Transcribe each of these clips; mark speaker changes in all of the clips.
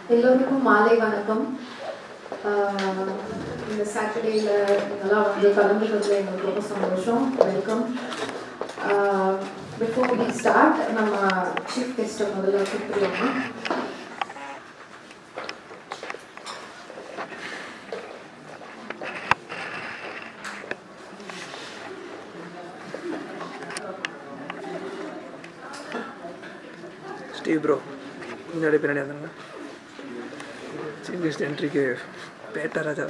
Speaker 1: எல்லோருக்கும் மாலை வணக்கம் ஆஹ் இந்த சாட்டர்டேயில் நீங்களாம் வந்து கலந்துக்கிறதுல எங்களுக்கு ரொம்ப சந்தோஷம் வெல்கம் பிஃபோர் வி ஸ்டார்ட் நம்ம சீஃப் கெஸ்ட்டை முதல்ல கூப்பிடுவோம்
Speaker 2: ஸ்டீவ் ப்ரோ முன்னாடி பின்னாடி வந்தாங்க சீஃப் கெஸ்ட் என்ட்ரிக்கு பேட்டா ராஜா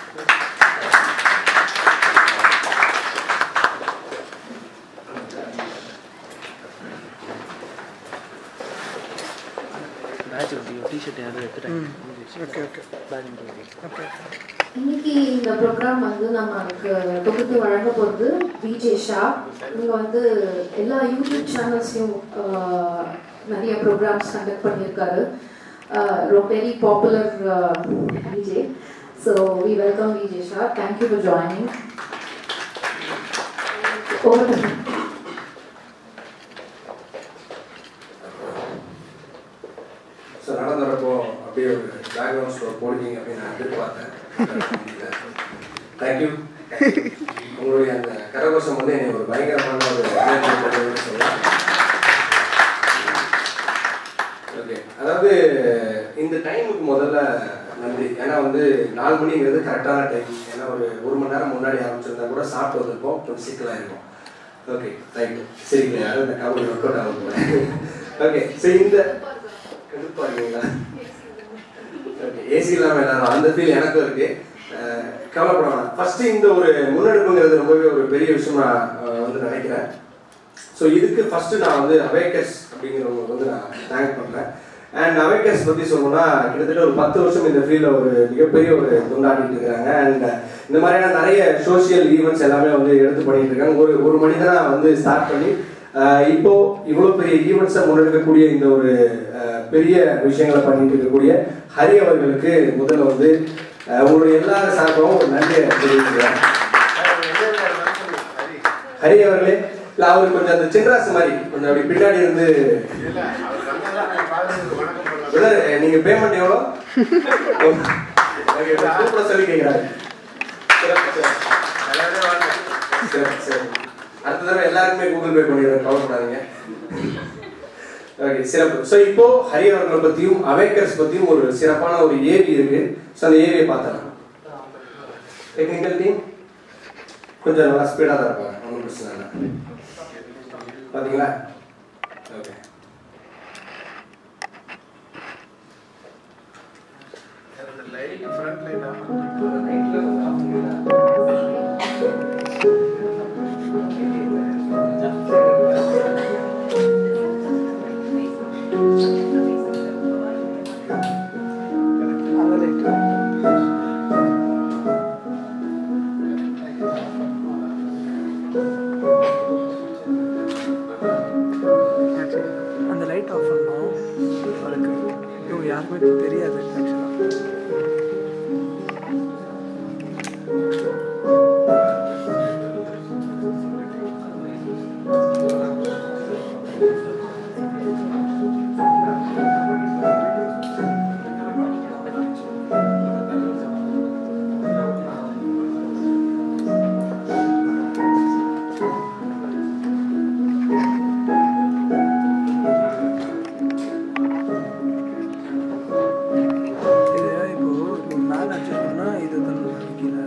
Speaker 3: மேட்ச் வந்து டிஷர்ட் யாரும் எடுத்துட்டாங்க
Speaker 2: ஓகே ஓகே ஓகே
Speaker 1: இன்னைக்கு இந்த ப்ரோக்ராம் வந்து நமக்கு தொகுத்து வழங்க போகிறது விஜே ஷா நீங்கள் வந்து எல்லா யூடியூப் சேனல்ஸ்லையும் நிறைய ப்ரோக்ராம்ஸ் கண்டக்ட் பண்ணியிருக்காரு ரொம்ப very popular VJ so we welcome VJ Sha thank you for joining over
Speaker 4: so நடந்து வரப்போ அப்படியே ஒரு பேக்ரவுண்ட் ஸ்டோர் போடுவீங்க அப்படின்னு நான் எதிர்பார்த்தேன் தேங்க்யூ உங்களுடைய அந்த கரகோஷம் வந்து என்னை ஒரு பயங்கரமான ஒரு energy கொடுக்குதுன்னு சொல்லலாம் ஓகே அதாவது இந்த டைமுக்கு முதல்ல நன்றி ஏன்னா வந்து நாலு மணிங்கிறது கரெக்டான டைம் ஏன்னா ஒரு ஒரு மணி நேரம் முன்னாடி ஆரம்பிச்சிருந்தா கூட சாப்பிட்டு வந்திருப்போம் கொஞ்சம் சிக்கலாக இருக்கும் ஓகே ரைட்டு சரி யாரும் இந்த கபடி ஒர்க் அவுட் ஆகும் போல ஓகே சரி இந்த கடுப்பா இருக்கீங்களா ஓகே ஏசி இல்லாமல் எல்லாரும் அந்த ஃபீல் எனக்கும் இருக்கு அஹ் கவலைப்பட வேணாம் ஃபர்ஸ்ட் இந்த ஒரு முன்னெடுப்புங்கிறது ரொம்பவே ஒரு பெரிய விஷயம் நான் அஹ், வந்து நினைக்கிறேன் ஸோ இதுக்கு ஃபர்ஸ்ட் நான் வந்து அவேக்கர்ஸ் அப்படிங்கிறவங்களுக்கு வந்து நான் தேங்க் பண்ணுறேன் அண்ட் அவேக்கர்ஸ் பற்றி சொல்லணும்னா கிட்டத்தட்ட ஒரு பத்து வருஷம் இந்த ஃபீல்டில் ஒரு மிகப்பெரிய ஒரு தொண்டாடிட்டு இருக்காங்க அண்ட் இந்த மாதிரியான நிறைய சோஷியல் ஈவெண்ட்ஸ் எல்லாமே வந்து எடுத்து பண்ணிட்டு இருக்காங்க ஒரு ஒரு மனிதனாக வந்து ஸ்டார்ட் பண்ணி அஹ், இப்போ இவ்வளோ பெரிய ஈவெண்ட்ஸை முன்னெடுக்கக்கூடிய இந்த ஒரு அஹ், பெரிய விஷயங்களை பண்ணிட்டு இருக்கக்கூடிய ஹரி அவர்களுக்கு முதல்ல வந்து அஹ், உங்களுடைய எல்லா சார்பாகவும் ஒரு நன்றியை தெரிவிக்கிறேன் ஹரி அவர்களே இல்ல அவருக்கு கொஞ்சம் அந்த சின்ராசு மாதிரி கொஞ்சம் அப்படி பின்னாடி இருந்து பிரதர், நீங்க பேமெண்ட் எவ்வளோ Okay, கூப்பிட சொல்லி கேட்கிறாரு சரி சரி அடுத்த தடவை எல்லாருக்குமே கூகுள் பே பண்ணிடுறேன் கவலைப்படாதீங்க ஓகே சிறப்பு ஸோ இப்போ ஹரி அவர்களை பத்தியும் அவேக்கர்ஸ் பத்தியும் ஒரு சிறப்பான ஒரு ஏவி இருக்கு ஸோ அந்த ஏவியை பார்த்தலாம் டெக்னிக்கல் டீம் கொஞ்சம் நல்லா ஸ்பீடாக தான் இருப்பாங்க ஒன்றும் பிரச்சனை இல்லை பார்த்தீங்களா ஓகே
Speaker 2: அந்த லைட்டு அந்த லைட் ஆஃப் பண்ணோம் அவருக்கு இவங்க யாருக்குமே தெரியாது ஆக்சுவலாக இது இப்போ மேலே வச்சிருக்கோம்னா இது தான் கீழே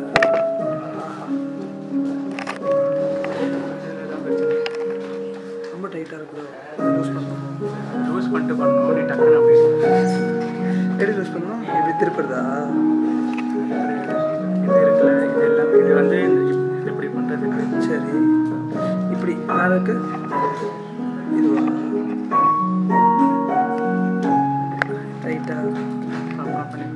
Speaker 2: ரொம்ப டைட்டாக இருக்குதோ லூஸ் பண்ணணும்
Speaker 3: லூஸ் பண்ணிட்டு பண்ணணும் அப்படி டக்குன்னு அப்படி
Speaker 2: எப்படி லூஸ் பண்ணணும் இப்படி திருப்புறதா
Speaker 3: இது இருக்குல்ல இது எல்லாம் இது வந்து இது இப்படி பண்ணுறதுக்கு
Speaker 2: சரி இப்படி மேலே இருக்கு இதுவா ரைட்டா
Speaker 3: ப்ராப்பராக பண்ணி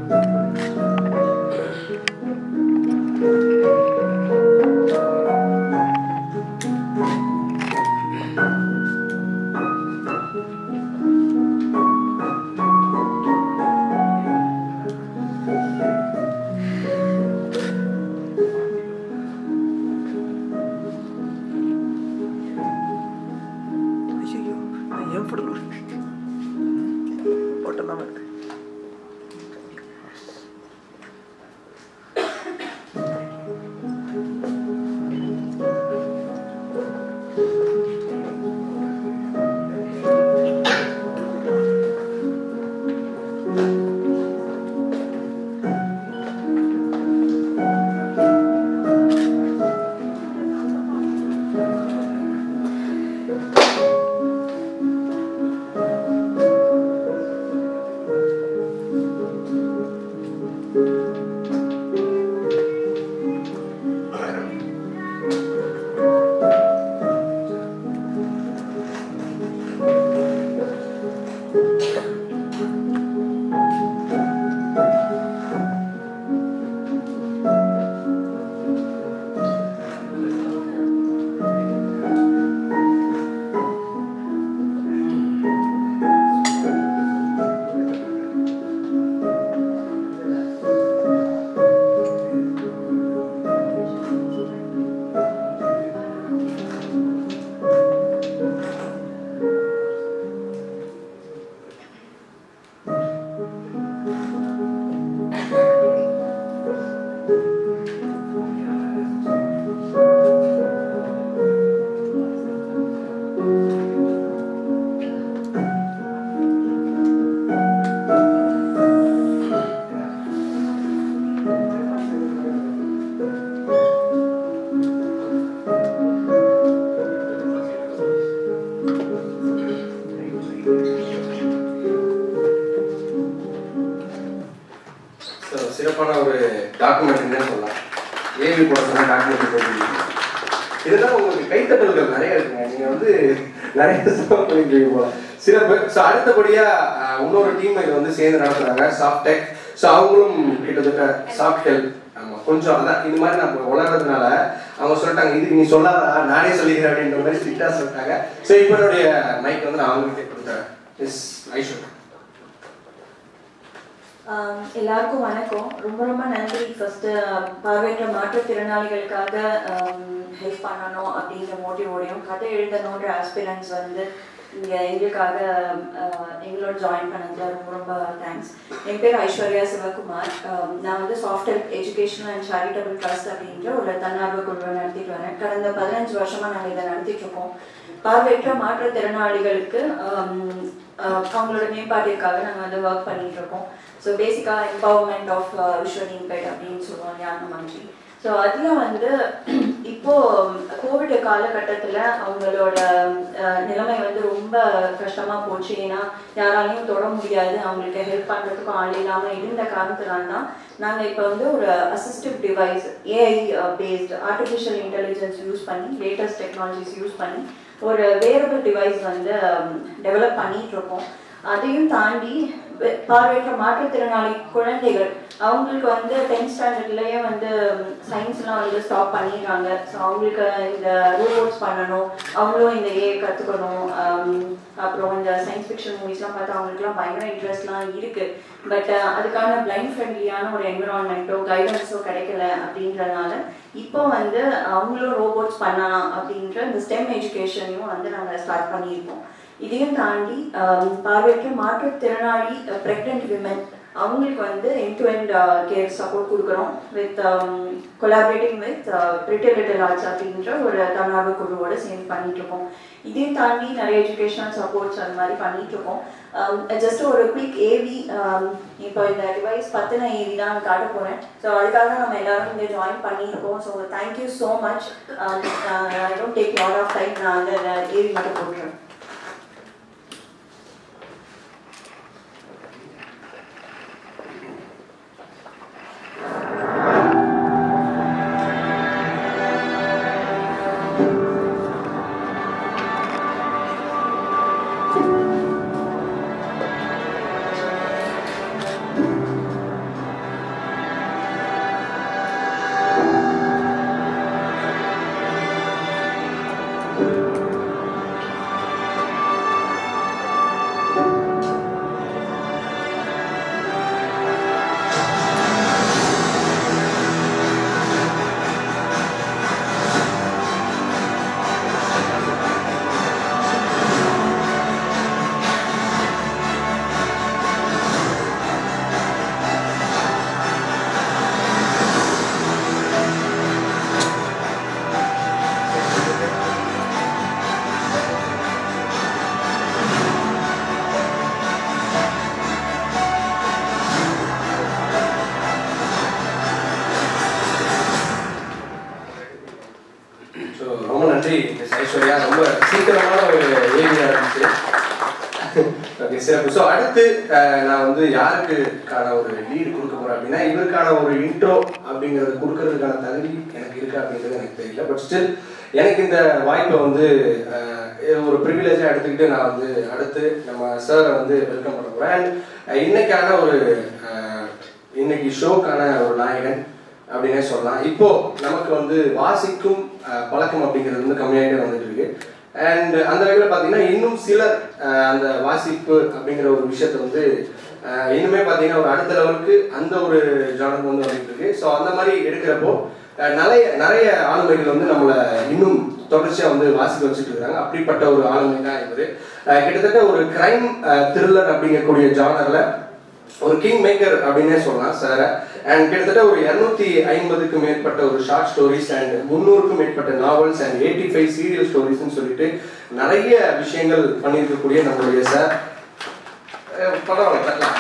Speaker 2: ஐயோ நான் ஏன் போடல போட்டலாம் இருக்கு
Speaker 4: சிறப்பான ஒரு டாக்குமெண்ட்னே சொல்லலாம் ஏவி போட சொன்ன டாக்குமெண்ட் போட்டுருக்கீங்க இதெல்லாம் உங்களுக்கு கைத்தட்டல்கள் நிறைய இருக்குங்க நீங்க வந்து நிறைய சிறப்பு பண்ணிருக்கீங்க போல சிறப்பு ஸோ அடுத்தபடியா அஹ், இன்னொரு டீம் இது வந்து சேர்ந்து நடத்துறாங்க சாஃப்ட் டெக் ஸோ அவங்களும் கிட்டத்தட்ட சாஃப்ட் ஹெல்ப் ஆமா கொஞ்சம் அதான் இது மாதிரி நான் வளர்றதுனால அவங்க சொல்லிட்டாங்க இது நீ சொல்லாதா நானே சொல்லிக்கிறேன் அப்படின்ற மாதிரி ஸ்ட்ரிக்டா சொல்லிட்டாங்க ஸோ இப்போ என்னுடைய மைக் வந்து நான் அவங்ககிட்ட கொடுத்தேன் எஸ் ஐஸ்வர்யா
Speaker 5: ஆம், எல்லாருக்கும் வணக்கம் ரொம்ப ரொம்ப நன்றி ஃபர்ஸ்ட்டு பார்வையற்ற மாற்றுத்திறனாளிகளுக்காக ஹெல்ப் பண்ணணும் அப்படிங்கிற மோட்டிவோடையும் கதை எழுதணுன்ற ஆஸ்பிரன்ஸ் வந்து இங்கே எங்களுக்காக ஆஹ், எங்களோட ஜாயின் பண்ணதுல ரொம்ப ரொம்ப தேங்க்ஸ் என் பேர் ஐஸ்வர்யா சிவகுமார் ஆம், நான் வந்து software educational and charitable trust அப்படின்ற ஒரு தன்னார்வ குழுவை நடத்திட்டு வரேன் கடந்த பதினஞ்சு வருஷமா நாங்கள் இதை நடத்திட்டு இருக்கோம் பார்வையற்ற மாற்றுத்திறனாளிகளுக்கு ஆம், ஆஹ், அவங்களோட மேம்பாட்டிற்காக நாங்கள் வந்து ஒர்க் பண்ணிட்டு இருக்கோம் ஸோ பேசிக்காக எம்பவர்மெண்ட் ஆஃப் விஷுவல் இம்பேர்ட் அப்படின்னு சொல்லுவோம் இல்லையா அந்த மாதிரி ஸோ அதில் வந்து இப்போ கோவிட் காலகட்டத்தில் அவங்களோட அஹ், நிலைமை வந்து ரொம்ப கஷ்டமாக போச்சு ஏன்னா யாராலையும் தொட முடியாது அவங்களுக்கு ஹெல்ப் பண்ணுறதுக்கும் ஆள் இல்லாமல் இருந்த காரணத்தினால தான் நாங்கள் இப்போ வந்து ஒரு assistive device AI based artificial intelligence use பண்ணி லேட்டஸ்ட் டெக்னாலஜிஸ் யூஸ் பண்ணி ஒரு வேரபிள் டிவைஸ் வந்து டெவலப் பண்ணிட்டு இருக்கோம் அதையும் தாண்டி வெ- பார்வையற்ற மாற்றுத்திறனாளி குழந்தைகள் அவங்களுக்கு வந்து டென்த் ஸ்டாண்டர்ட்லயே வந்து சயின்ஸ்லாம் வந்து ஸ்டாப் பண்ணிடுறாங்க ஸோ அவங்களுக்கு இந்த ரோபோட்ஸ் பண்ணணும் அவங்களும் இந்த ஏ கற்றுக்கணும் அப்புறம் இந்த சயின்ஸ் ஃபிக்ஷன் மூவிஸ்லாம் பார்த்தா அவங்களுக்குலாம் பயங்கர இன்ட்ரெஸ்ட்லாம் இருக்கு பட் அதுக்கான பிளைண்ட் ஃப்ரெண்ட்லியான ஒரு என்விரான்மெண்ட்டோ கைடன்ஸோ கிடைக்கல அப்படின்றதுனால இப்போ வந்து அவங்களும் ரோபோட்ஸ் பண்ணலாம் அப்படின்ற இந்த ஸ்டெம் எஜுகேஷனையும் வந்து நாங்கள் ஸ்டார்ட் பண்ணியிருக்கோம் இதையும் தாண்டி ஆம், பார்வையற்ற மாற்றுத்திறனாளி ப்ரெக்னென்ட் விமன் அவங்களுக்கு வந்து end to end care support கொடுக்குறோம் with collaborating with brittle little arts அப்படின்ற ஒரு தன்னார்வ குழுவோட சேர்ந்து பண்ணிட்டு இருக்கோம் இதையும் தாண்டி நிறைய எஜுகேஷனல் சப்போர்ட்ஸ் அந்த மாதிரி பண்ணிட்டு இருக்கோம் ஜஸ்ட் ஒரு குயிக் ஏவி இப்போ இந்த டிவைஸ் பத்தின ஏவி தான் நான் காட்ட போறேன் ஸோ அதுக்காக நம்ம எல்லாரும் இங்கே ஜாயின் பண்ணியிருக்கோம் so thank you so much I don't take lot of time நான் அந்த ஏவி மட்டும் போட்டுறேன்
Speaker 4: ஸோ ரொம்ப நன்றி மிஸ் ஐஸ்வர்யா ரொம்ப சீக்கிரமான ஒரு ஏவியா இருந்துச்சு ஓகே சிறப்பு ஸோ அடுத்து அஹ், நான் வந்து யாருக்குக்கான ஒரு லீடு கொடுக்க போறேன் அப்படின்னா இவருக்கான ஒரு இன்ட்ரோ அப்படிங்கிறது கொடுக்கறதுக்கான தகுதி எனக்கு இருக்கா அப்படிங்கிறது எனக்கு தெரியல பட் ஸ்டில் எனக்கு இந்த வாய்ப்பை வந்து அஹ், இது ஒரு ப்ரிவிலேஜாக எடுத்துக்கிட்டு நான் வந்து அடுத்து நம்ம சாரை வந்து வெல்கம் பண்ண போகிறேன் அண்ட் இன்னைக்கான ஒரு அஹ், இன்னைக்கு ஷோக்கான ஒரு நாயகன் அப்படின்னே சொல்லலாம் இப்போ நமக்கு வந்து வாசிக்கும் அஹ், பழக்கம் அப்படிங்கிறது வந்து கம்மியாகிட்டே வந்துட்டு இருக்கு அண்ட் அந்த வகையில் பார்த்தீங்கன்னா இன்னும் சிலர் அஹ், அந்த வாசிப்பு அப்படிங்கிற ஒரு விஷயத்த வந்து அஹ், இன்னுமே பார்த்தீங்கன்னா ஒரு அடுத்த லெவலுக்கு அந்த ஒரு ஜானருக்கு வந்து வந்துட்டு இருக்கு ஸோ அந்த மாதிரி எடுக்கிறப்போ அஹ், நிறைய நிறைய ஆளுமைகள் வந்து நம்மளை இன்னும் தொடர்ச்சியாக வந்து வாசிக்க வச்சுட்டு இருக்காங்க அப்படிப்பட்ட ஒரு ஆளுமை தான் இவர் அஹ், கிட்டத்தட்ட ஒரு கிரைம் த்ரில்லர் அப்படிங்கக்கூடிய ஜானரில் ஒரு கிங் மேக்கர் அப்படின்னே சொல்லலாம் சார் அண்ட் கிட்டத்தட்ட ஒரு இரநூத்தி ஐம்பதுக்கு மேற்பட்ட ஒரு ஷார்ட் ஸ்டோரிஸ் அண்ட் முந்நூறுக்கும் மேற்பட்ட novels and eighty five serial ஸ்டோரிஸ்னு சொல்லிட்டு நிறைய விஷயங்கள் பண்ணியிருக்கக்கூடிய நம்மளுடைய சார் பரவாயில்ல தட்டலாம்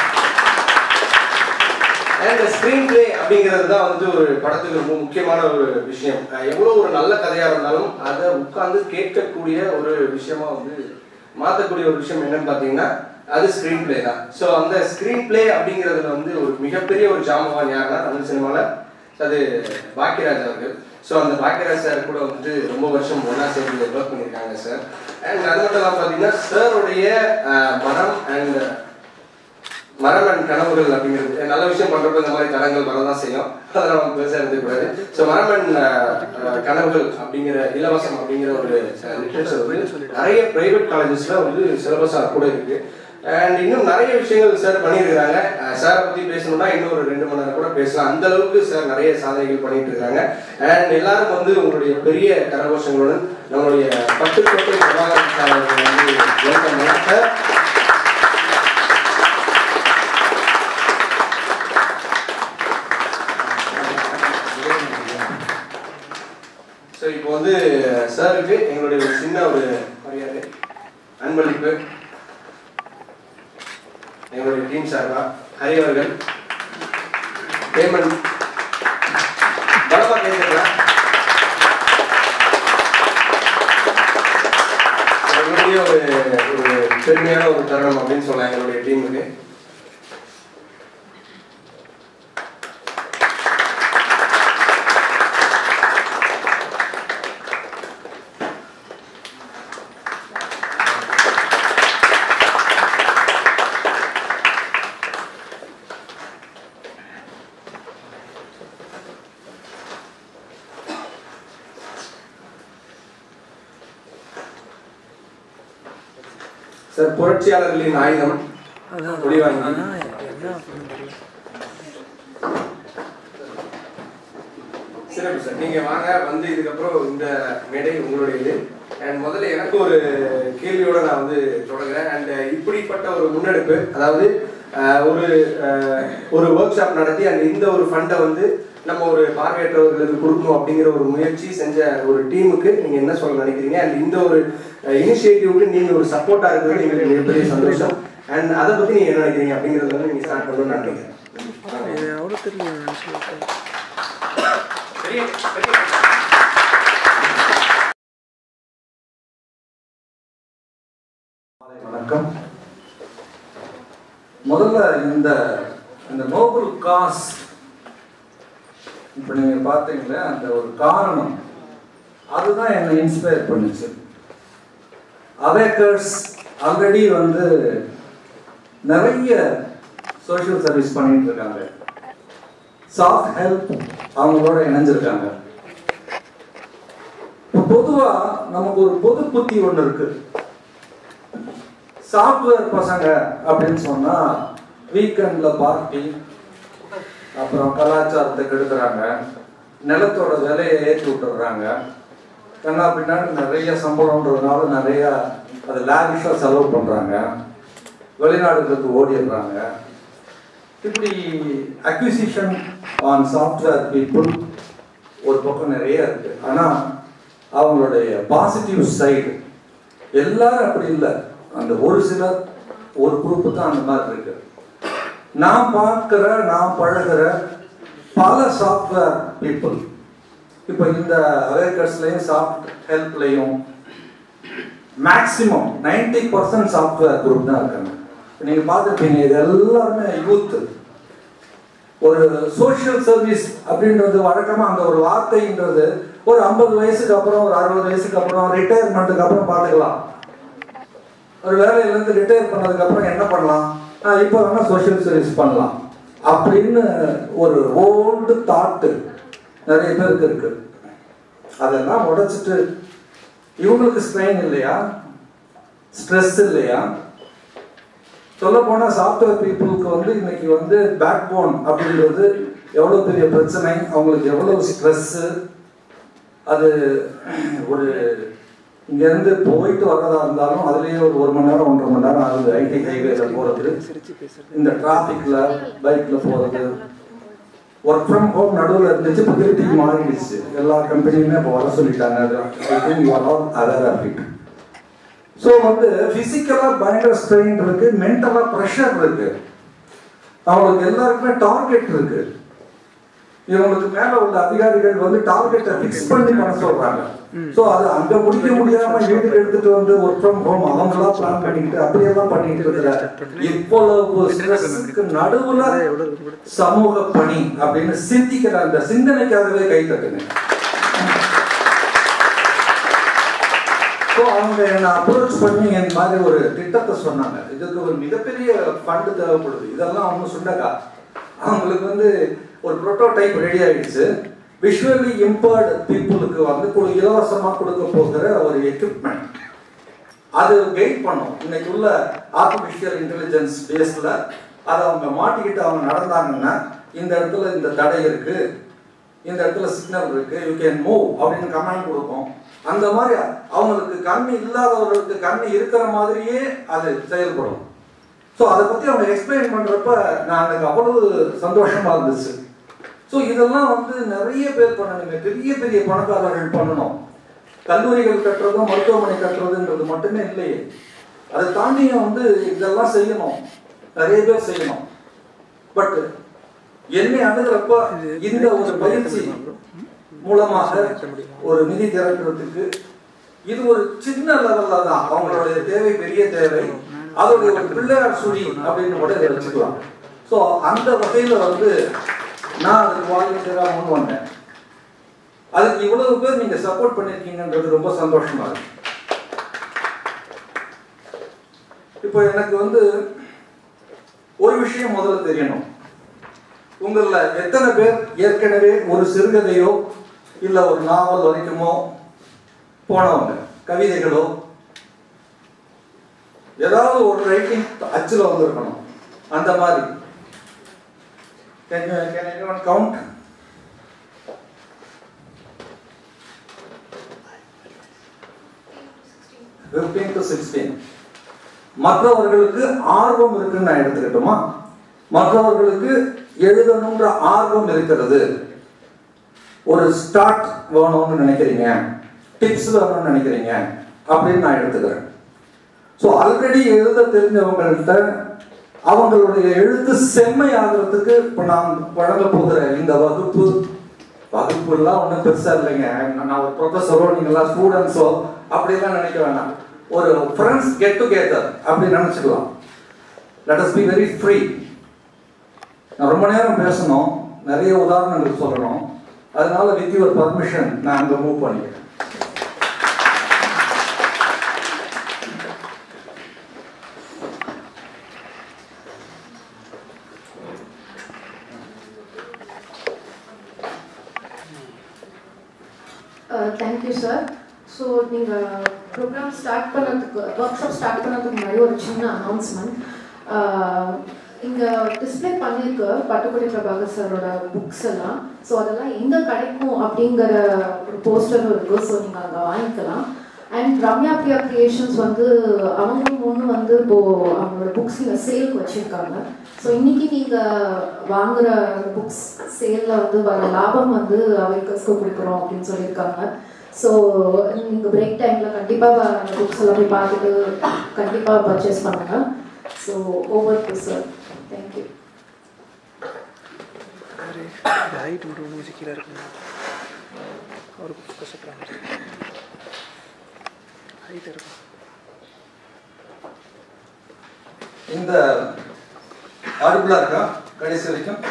Speaker 4: அண்ட் ஸ்க்ரீன் பிளே அப்படிங்கிறது தான் வந்து ஒரு படத்துக்கு ரொம்ப முக்கியமான ஒரு விஷயம் அஹ் எவ்வளோ ஒரு நல்ல கதையாக இருந்தாலும் அதை உட்கார்ந்து கேட்கக்கூடிய ஒரு விஷயமா வந்து மாற்றக்கூடிய ஒரு விஷயம் என்னன்னு பார்த்தீங்கன்னா அது ஸ்க்ரீன் பிளே தான் ஸோ அந்த ஸ்க்ரீன் பிளே அப்படிங்கிறதுல வந்து ஒரு மிகப்பெரிய ஒரு ஜாமவான் யாருன்னா தமிழ் சினிமாவில் அது பாக்கியராஜ் அவர்கள் ஸோ அந்த பாக்கியராஜ் சார் கூட வந்துட்டு ரொம்ப வருஷம் ஒன்றா சேர்ந்து ஒர்க் பண்ணியிருக்காங்க சார் அண்ட் அது மட்டும் இல்லாமல் பார்த்தீங்கன்னா சாருடைய மனம் அண்ட் மரம் அண்ட் கனவுகள் அப்படிங்கிறது நல்ல விஷயம் பண்றப்ப இந்த மாதிரி தடங்கள் வரதான் செய்யும் அதெல்லாம் நம்ம பெருசாக இருந்துக்கூடாது ஸோ மரம் அண்ட் கனவுகள் அப்படிங்கிற இலவசம் அப்படிங்கிற ஒரு லிட்ரேச்சர் வந்து நிறைய பிரைவேட் காலேஜஸ்ல வந்து சிலபஸாக கூட இருக்கு அண்ட் இன்னும் நிறைய விஷயங்கள் சார் பண்ணியிருக்கிறாங்க சாரை பற்றி பேசணும்னா இன்னும் ஒரு ரெண்டு மணி நேரம் கூட பேசலாம் அந்த அளவுக்கு சார் நிறைய சாதனைகள் பண்ணிட்டு இருக்காங்க அண்ட் எல்லாரும் வந்து உங்களுடைய பெரிய கரகோஷங்களுடன் நம்மளுடைய பட்டுக்கோட்டை பிரபாகரன் சார் அவர்கள் வந்து welcome பண்ணலாம் சார் ஸோ இப்போ வந்து சாருக்கு எங்களுடைய ஒரு சின்ன ஒரு மரியாதை அன்பளிப்பு எங்களுடைய டீம் சார்பா ஹரி அவர்கள் பேமெண்ட் பலமா கேட்கலாம் எங்களுடைய ஒரு ஒரு பெருமையான ஒரு தருணம் அப்படின்னு சொல்லலாம் எங்களுடைய டீமுக்கு சார் புரட்சியாளர்களின் ஆயுதம்
Speaker 2: அதான்
Speaker 4: ஒளிவாங்கி.
Speaker 2: அதான் என்ன அப்படின்னு தெரியல
Speaker 4: சிறப்பு சார் நீங்க வாங்க வந்து இதுக்கப்புறம் இந்த மேடை உங்களுடையது அண்ட் முதல்ல எனக்கு ஒரு கேள்வியோட நான் வந்து தொடங்குறேன் அண்ட் இப்படிப்பட்ட ஒரு முன்னெடுப்பு அதாவது அஹ், ஒரு அஹ், ஒரு ஒர்க் ஷாப் நடத்தி அண்ட் இந்த ஒரு ஃபண்டை வந்து நம்ம ஒரு பார்வையற்றவர்களுக்கு கொடுக்கணும் அப்படிங்கிற ஒரு முயற்சி செஞ்ச ஒரு டீமுக்கு நீங்க என்ன சொல்ல நினைக்கிறீங்க அண்ட் இந்த ஒரு இனிஷியேட்டிவ்க்கு நீங்க ஒரு சப்போர்ட்டா இருக்கிறது எங்களுக்கு மிகப்பெரிய சந்தோஷம் அண்ட் அதை பத்தி நீங்க என்ன நினைக்கிறீங்க அப்படிங்கறத வந்து நீங்க ஸ்டார்ட் பண்ணணும்னு நான் நினைக்கிறேன்
Speaker 2: இது அவ்வளோ தெரியல நினச்சி
Speaker 4: பெரிய பெரிய
Speaker 6: வணக்கம் முதல்ல இந்த இந்த நோபல் காஸ் இப்போ நீங்கள் பார்த்தீங்களே அந்த ஒரு காரணம் அதுதான் என்னை இன்ஸ்பயர் பண்ணுச்சு அவேக்கர்ஸ் ஆல்ரெடி வந்து நிறைய சோஷியல் சர்வீஸ் பண்ணிட்டு இருக்காங்க சாஃப்ட் ஹெல்ப் அவங்களோட இணைஞ்சிருக்காங்க இப்போ பொதுவாக நமக்கு ஒரு பொது புத்தி ஒன்று இருக்கு சாஃப்ட்வேர் பசங்க அப்படின்னு சொன்னா வீக்கெண்ட்ல பார்ட்டி அப்புறம் கலாச்சாரத்தை கெடுக்கிறாங்க நிலத்தோட விலையை ஏற்றி விட்டுறாங்க கண்ணா பின்னாடி நிறைய சம்பளம்ன்றதுனால நிறைய அதை லேவிஷாக செலவு பண்றாங்க வெளிநாடுகளுக்கு ஓடிடுறாங்க இப்படி அக்விசிஷன் ஆன் சாஃப்ட்வேர் பீப்புள் ஒரு பக்கம் நிறைய இருக்கு ஆனா அவங்களுடைய பாசிட்டிவ் சைடு எல்லாரும் அப்படி இல்லை அந்த ஒரு சிலர் ஒரு குரூப்பு தான் அந்த மாதிரி இருக்கு நான் பார்க்கிற நான் பழகுற பல சாஃப்ட்வேர் பீப்புள் இப்போ இந்த அவேக்கர்ஸ்லையும் சாஃப்ட் ஹெல்ப்லையும் maximum ninety percent software group தான் இருக்காங்க நீங்க பார்த்துருப்பீங்க இது எல்லாருமே யூத் ஒரு சோஷியல் சர்வீஸ் அப்படின்றது வழக்கமா அந்த ஒரு வார்த்தைன்றது ஒரு ஐம்பது வயசுக்கு அப்புறம் ஒரு அறுபது வயசுக்கு அப்புறம் ரிட்டையர்மெண்ட்டுக்கு அப்புறம் பார்த்துக்கலாம் ஒரு வேலையிலேருந்து ரிட்டையர் பண்ணதுக்கு அப்புறம் என்ன பண்ணலாம் ஆஹ் இப்போ வேணா சோஷியல் சர்வீஸ் பண்ணலாம் அப்படின்னு ஒரு ஓல்டு தாட்டு நிறைய பேருக்கு இருக்கு அதெல்லாம் உடைச்சிட்டு இவங்களுக்கு ஸ்ட்ரெயின் இல்லையா ஸ்ட்ரெஸ் இல்லையா சொல்ல போனா சாஃப்ட்வேர் பீப்புளுக்கு வந்து இன்னைக்கு வந்து பேக் போன் அப்படின்றது எவ்வளவு பெரிய பிரச்சனை அவங்களுக்கு எவ்வளவு ஸ்ட்ரெஸ்ஸு அது ஒரு இங்க இருந்து போயிட்டு வர்றதா இருந்தாலும் அதுலயே ஒரு ஒரு மணி நேரம் ஒன்றரை மணி நேரம் ஆகுது ஐடி ஹைவேல போறது
Speaker 2: சிரிச்சு பேசுறது
Speaker 6: இந்த டிராஃபிக்ல பைக்ல போறது ஒர்க் ஃப்ரம் ஹோம் நடுவில் இருந்துச்சு இப்போ திருப்பி மாறிடுச்சு எல்லா கம்பெனியுமே இப்போ வர சொல்லிட்டாங்க I think you are all other of it so வந்து ஃபிசிக்கலாக பயங்கர ஸ்ட்ரெயின் இருக்கு மென்டலாக ப்ரெஷர் இருக்கு அவங்களுக்கு எல்லாருக்குமே டார்கெட் இருக்கு இவங்களுக்கு மேல உள்ள அதிகாரிகள் வந்து டார்கெட்டை ஃபிக்ஸ் பண்ணி பண்ண சொல்றாங்க சோ அது அங்க முடிக்க முடியாம வீட்டுக்கு எடுத்துட்டு வந்து ஒர்க் ஃப்ரம் ஹோம் அவங்களா பிளான் பண்ணிக்கிட்டு அப்படியெல்லாம் பண்ணிட்டு இருக்கிற இவ்வளவு ஸ்ட்ரெஸ்ஸுக்கு நடுவுல சமூக பணி அப்படின்னு சிந்திக்கிற அந்த சிந்தனைக்காகவே கை தட்டுங்க ஸோ அவங்க என்னை அப்ரோச் பண்ணி இந்த மாதிரி ஒரு திட்டத்தை சொன்னாங்க இதுக்கு ஒரு மிகப்பெரிய ஃபண்டு தேவைப்படுது இதெல்லாம் அவங்க சொன்னக்கா அவங்களுக்கு வந்து ஒரு ப்ரோட்டோடைப் ரெடி ஆயிடுச்சு விஷுவலி இம்பேர்டு பீப்புளுக்கு வந்து கொடு- இலவசமா கொடுக்க போகிற ஒரு எக்யூப்மெண்ட் அது கைட் பண்ணும் இன்னைக்கு உள்ள ஆர்டிஃபிஷியல் இன்டெலிஜென்ஸ் பேஸ்ல அதை அவங்க மாட்டிக்கிட்டு அவங்க நடந்தாங்கன்னா இந்த இடத்துல இந்த தடை இருக்கு இந்த இடத்துல சிக்னல் இருக்கு யூ கேன் மூவ் அப்படின்னு கமெண்ட் கொடுக்கும் அந்த மாதிரி அவங்களுக்கு கண்ணு இல்லாதவர்களுக்கு கண்ணு இருக்கிற மாதிரியே அது செயல்படும் ஸோ அதை பத்தி அவங்க எக்ஸ்பிளைன் பண்றப்ப நான் எனக்கு அவ்வளவு சந்தோஷமா இருந்துச்சு ஸோ இதெல்லாம் வந்து நிறைய பேர் பண்ணணுங்க பெரிய பெரிய பணக்காரர்கள் பண்ணணும் கல்லூரிகள் கட்டுறதும் மருத்துவமனை கட்டுறதுன்றது மட்டுமே இல்லையே அதை தாண்டியும் வந்து இதெல்லாம் செய்யணும் நிறைய பேர் செய்யணும் பட் என்னை அணுகிறப்ப இந்த ஒரு பயிற்சி மூலமாக ஒரு நிதி திரட்டுறதுக்கு இது ஒரு சின்ன லெவல்ல தான் அவங்களுடைய தேவை பெரிய தேவை அதோடைய ஒரு பிள்ளையார் சுழி அப்படின்னு கூட இதை வச்சுக்கலாம் ஸோ அந்த வகையில வந்து நான் அதுக்கு வாலண்டியராக முன் வந்தேன் அதுக்கு இவ்வளவு பேர் நீங்க சப்போர்ட் பண்ணிருக்கீங்கன்றது ரொம்ப சந்தோஷமா இருக்கு இப்போ எனக்கு வந்து ஒரு விஷயம் முதல்ல தெரியணும் உங்கள எத்தனை பேர் ஏற்கனவே ஒரு சிறுகதையோ இல்ல ஒரு நாவல் வரைக்குமோ போனவங்க கவிதைகளோ ஏதாவது ஒரு ரைட்டிங் அச்சுல வந்திருக்கணும் அந்த மாதிரி Can you, can anyone count? Fifteen to sixteen மற்றவர்களுக்கு ஆர்வம் இருக்குன்னு நான் எடுத்துக்கிட்டோமா மற்றவர்களுக்கு எழுதணுன்ற ஆர்வம் இருக்கிறது ஒரு ஸ்டார்ட் வேணும்னு நினைக்கிறீங்க டிப்ஸ் வேணும்னு நினைக்கிறீங்க அப்படின்னு நான் எடுத்துக்கிறேன் ஸோ ஆல்ரெடி எழுத தெரிஞ்சவங்கள்ட்ட அவங்களுடைய எழுத்து செம்மையாகிறதுக்கு இப்போ நான் வழங்க போகிற இந்த வகுப்பு வகுப்புலாம் ஒன்றும் பெருசா இல்லைங்க நான் ஒரு ப்ரொஃபஸரோ நீங்களாம் ஸ்டூடெண்ட்ஸோ அப்படிலாம் நினைக்க வேண்டாம் ஒரு ஃப்ரெண்ட்ஸ் கெட் டுகெதர் அப்படி நினச்சிக்கலாம் let us be very free நான் ரொம்ப நேரம் பேசணும் நிறைய உதாரணங்கள் சொல்லணும் அதனால வித் யுவர் பர்மிஷன் நான் அங்கே மூவ் பண்ணிக்கிறேன்
Speaker 1: தேங்க்யூ சார் ஸோ நீங்கள் ப்ரோக்ராம் ஸ்டார்ட் பண்ணதுக்கு ஒர்க் ஷாப் ஸ்டார்ட் பண்ணதுக்கு முன்னாடி ஒரு சின்ன அனௌன்ஸ்மெண்ட் இங்கே டிஸ்பிளே பண்ணியிருக்க பட்டுக்குடி பிரபாகர் சாரோட புக்ஸ் எல்லாம் ஸோ அதெல்லாம் எங்கே கிடைக்கும் அப்படிங்கிற ஒரு போஸ்டரும் இருக்குது ஸோ நீங்கள் அங்கே வாங்கிக்கலாம் அண்ட் ரம்யா பிரியா கிரியேஷன்ஸ் வந்து அவங்களும் ஒன்று வந்து இப்போது அவங்களோட புக்ஸ் இங்கே சேலுக்கு வச்சுருக்காங்க ஸோ இன்னைக்கு நீங்கள் வாங்குற புக்ஸ் சேலில் வந்து வர லாபம் வந்து அவைக்கர்ஸ்க்கு கொடுக்குறோம் அப்படின்னு சொல்லியிருக்காங்க ஸோ நீங்கள் பிரேக் டைமில் கண்டிப்பாக அந்த புக்ஸ் எல்லாம் போய் பார்த்துட்டு கண்டிப்பாக பர்ச்சேஸ் பண்ணுங்கள் so over to sir thank you
Speaker 2: height மட்டும் ஒன்று சிக்கலாக இருக்குங்க அவருக்கு கஷ்டப்படுறாங்க ஹைட் இருக்கும்
Speaker 6: இந்த ஆடிபிளா இருக்கா கடைசி வரைக்கும்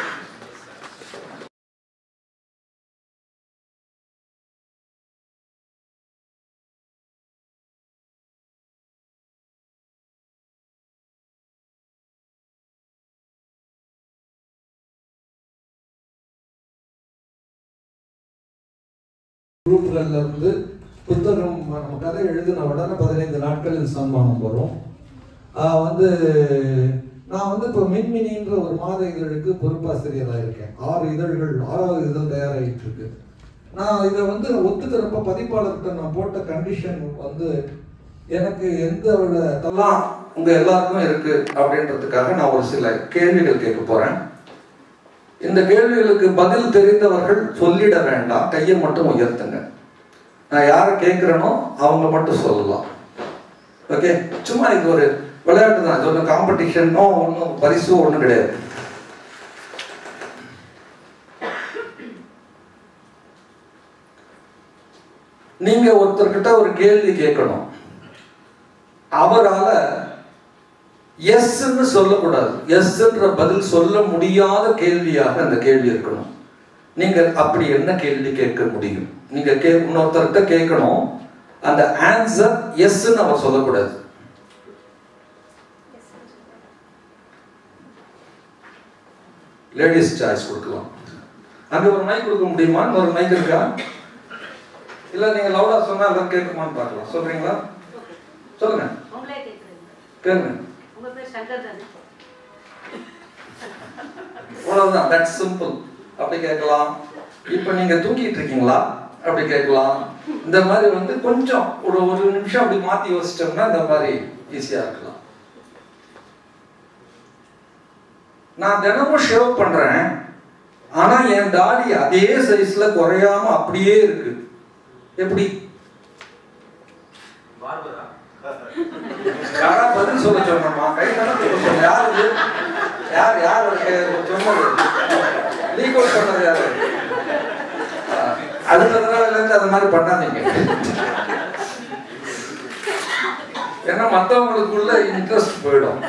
Speaker 6: குரூப்ல இருந்து புத்தகம் நம்ம கதை எழுதின உடனே பதினைந்து நாட்களில் சன்மானம் வரும் ஆஹ் வந்து நான் வந்து இப்போ மின்மினின்ற ஒரு மாத இதழுக்கு பொறுப்பாசிரியராக இருக்கேன் ஆறு இதழ்கள் ஆறாவது இதழ் தயாராகிட்டு இருக்கு நான் இதை வந்து ஒத்துக்கிறப்ப பதிப்பாளர்கிட்ட நான் போட்ட கண்டிஷன் வந்து எனக்கு எந்த இதெல்லாம் உங்க எல்லாருக்கும் இருக்கு அப்படின்றதுக்காக நான் ஒரு சில கேள்விகள் கேட்க போறேன் இந்த கேள்விகளுக்கு பதில் தெரிந்தவர்கள் சொல்லிட வேண்டாம் கையை மட்டும் உயர்த்துங்க நான் யாரை கேட்கிறேனோ அவங்க மட்டும் சொல்லலாம் ஓகே சும்மா இது ஒரு விளையாட்டு தான் இது ஒன்றும் காம்படிஷனோ ஒன்றும் பரிசோ ஒன்றும் கிடையாது நீங்க ஒருத்தர்கிட்ட ஒரு கேள்வி கேட்கணும் அவரால எஸ்ன்னு சொல்லக்கூடாது எஸ்ன்ற பதில் சொல்ல முடியாத கேள்வியாக அந்த கேள்வி இருக்கணும் நீங்க அப்படி என்ன கேள்வி கேட்க முடியும் நீங்க கே இன்னொருத்தர்கிட்ட கேட்கணும் அந்த ஆன்சர் எஸ்ன்னு அவர் சொல்லக்கூடாது லேடிஸ் சாய்ஸ் கொடுக்கலாம் அங்க ஒரு மைக் கொடுக்க முடியுமா ஒரு மைக் இருக்கா இல்ல நீங்க லவுடா சொன்னா எல்லாம் கேட்குமான்னு பார்க்கலாம் சொல்றீங்களா சொல்லுங்க
Speaker 7: உங்களே கேட்குறீங்க
Speaker 6: கேளுங்க
Speaker 7: உங்க பேர் சங்கர் தானே
Speaker 6: அவ்வளவுதான் தட்ஸ் சிம்பிள் அப்படி கேட்கலாம் இப்போ நீங்க தூங்கிட்டு இருக்கீங்களா அப்படி கேட்கலாம் இந்த மாதிரி வந்து கொஞ்சம் ஒரு ஒரு நிமிஷம் அப்படி மாத்தி யோசிச்சோம்னா இந்த மாதிரி ஈஸியா இருக்கலாம் நான் தினமும் ஷேவ் பண்றேன் ஆனா என் தாடி அதே சைஸ்ல குறையாம அப்படியே இருக்கு எப்படி யாரா பதில் சொல்ல சொன்னோமா கை கணக்கு சொன்ன யார் இது யார் யார் ஒரு கே- சொன்னது லீக் அவுட் பண்ணது யாரு அஹ், அடுத்த தடவைல இருந்து அது மாதிரி பண்ணாதீங்க ஏன்னா மத்தவங்களுக்குள்ள இன்ட்ரெஸ்ட் போயிடும்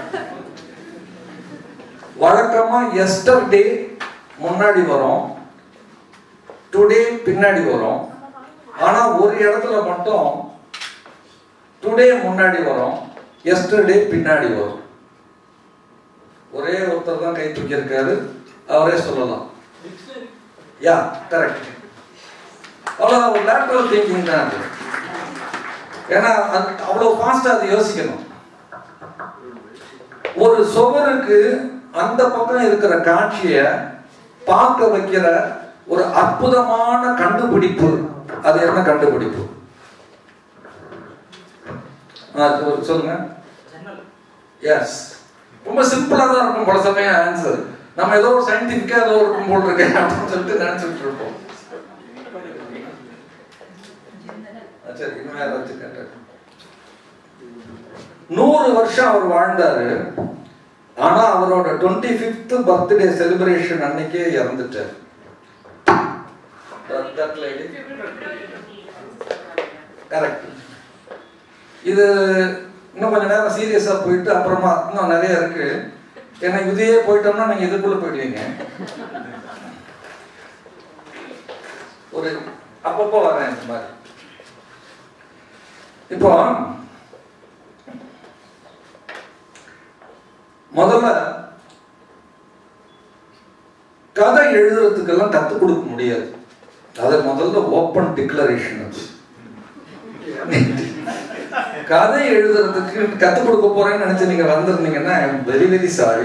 Speaker 6: வழக்கமா எஸ்டர்டே முன்னாடி வரும் டுடே பின்னாடி வரும் ஆனா ஒரு இடத்துல மட்டும் டுடே முன்னாடி வரும் எஸ்டர்டே பின்னாடி வரும் ஒரே ஒருத்தர் தான் கை தூக்கி இருக்காரு அவரே சொல்லலாம் யா கரெக்ட் அவ்வளோ ஒரு லேட்டரல் திங்கிங் தான் அது ஏன்னா அது அவ்வளோ ஃபாஸ்ட்டாக அது யோசிக்கணும் ஒரு சுவருக்கு அந்த பக்கம் இருக்கிற காட்சியை பார்க்க வைக்கிற ஒரு அற்புதமான கண்டுபிடிப்பு அது என்ன கண்டுபிடிப்பு ஆ, ஒரு சொல்லுங்க எஸ் ரொம்ப சிம்பிளா தான் இருக்கும் பல சமயம் ஆன்சர் நம்ம ஏதோ ஒரு சயின்டிபிக்கா ஏதோ ஒரு இருக்கும் போல் இருக்கேன் அப்படின்னு சொல்லிட்டு நினைச்சிட்டு இருப்போம் ஆ, சரி இன்னும் யாராச்சும் கேட்டேன் நூறு வருஷம் அவர் வாழ்ந்தாரு ஆனா அவரோட டுவெண்ட்டி ஃபிஃப்த் பர்த்டே செலிப்ரேஷன் அன்னைக்கே இறந்துட்டார் கரெக்ட் இது இன்னும் கொஞ்ச நேரம் சீரியஸா போயிட்டு அப்புறமா இன்னும் நிறைய இருக்கு ஏன்னா இதையே போயிட்டோம்னா நீங்க இதுக்குள்ள போயிடுவீங்க ஒரு அப்பப்போ வரேன் இந்த மாதிரி இப்போ முதல்ல கதை எழுதுறதுக்கெல்லாம் கத்துக் கொடுக்க முடியாது அது முதல்ல ஓப்பன் டிக்ளரேஷன் அது கதை எழுதுறதுக்கு கத்துக் கொடுக்க போறேன்னு நினைச்சு நீங்க வந்திருந்தீங்கன்னா வெரி வெரி சாரி